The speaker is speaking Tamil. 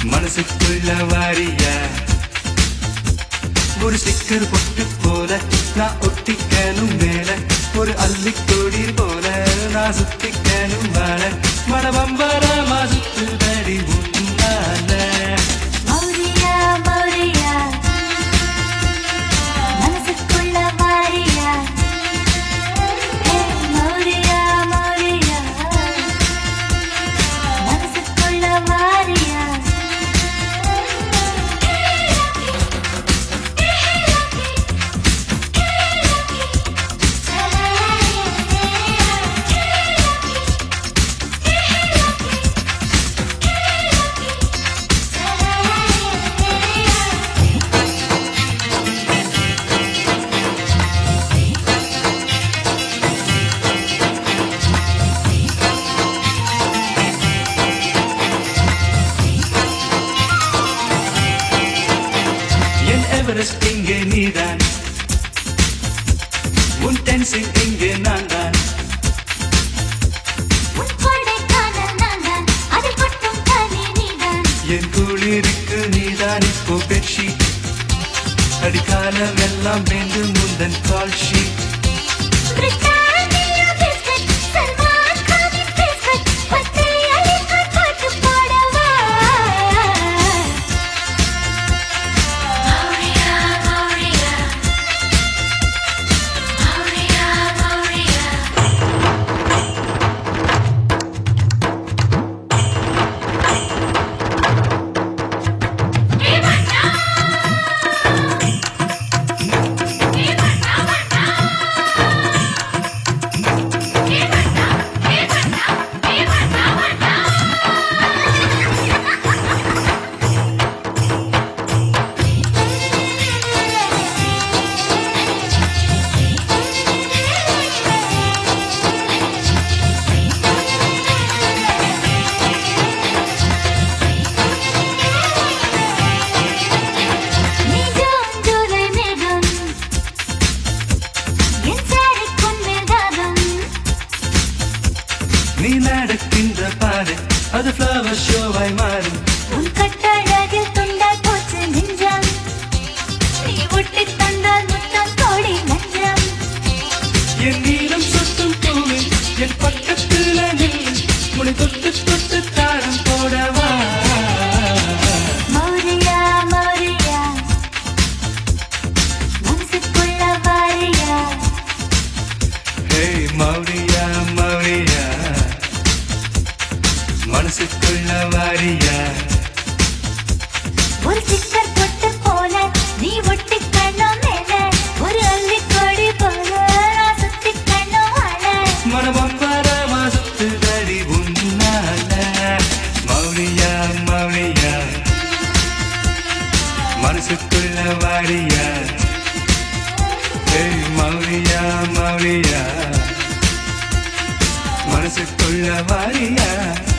மனசுக்குள்ள வாரியா ஒரு ஸ்டிக்கர் பொட்டு போல நான் ஒட்டிக்கணும் மேல ஒரு அள்ளிக்கொடி போல நான் சுத்திக்கணும் வாழ மனபம்பரமா சுத்துதடி உன்னால மௌரியா மௌரியா மனசுக்குள்ள வாரியா ஏ மௌரியா மௌரியா மனசுக்குள்ள வாரியா என் எவரெஸ்ட் இங்கே நீதான் உன் டென்சிங் இங்கே நான் தான் உன் கொடைக்கானல் நான்தான், அதில் கொட்டும் கனி நீதான். என் குளிருக்கு நீதான் இப்போ பெட்ஷீட் அடிக்காலம் எல்லாம் வேண்டும் முந்தன் call sheet Britannia biscuit, Salman கானின் பிஸ்கட், பச்சை அலிகான் பாட்டு பாடவா? மௌரியா, மௌரியா. மௌரியா, மௌரியா. நிஜம் ஜூலை மேகம் என் சாரிக்குன் மேதாகம் நீ நடக்கின்ற பாதை அது ஃப்ளவர் ஷோவாய் மாறும் உன் கட்டழகில் துண்டாய் போச்சு நெஞ்சம் நீ ஒட்டி தந்தால் முத்தம் கோடி நெஞ்சம் என் நீளம் சொட்டும் பூவில் என் பக்கத்துல நின்று முனை தொட்டு தொட்டு தாளம் போடவா மௌரியா மௌரியா மனசுக்குள்ள வாரியா ஹே மௌரியா மௌரியா மனசுக்குள்ள வாரியா ஒரு சிக்கர் பொட்டு போல நீ ஒட்டி கண்ணம் மேல ஒரு அள்ளி கொடி போல நான் சுத்தி கண்ணம் அழ மனபம்பரமா சுத்துதடி உன்னால மௌரியா மௌரியா மனசுக்குள்ள வாரியா ஏய் மௌரியா மௌரியா மனசுக்குள்ள வாரியா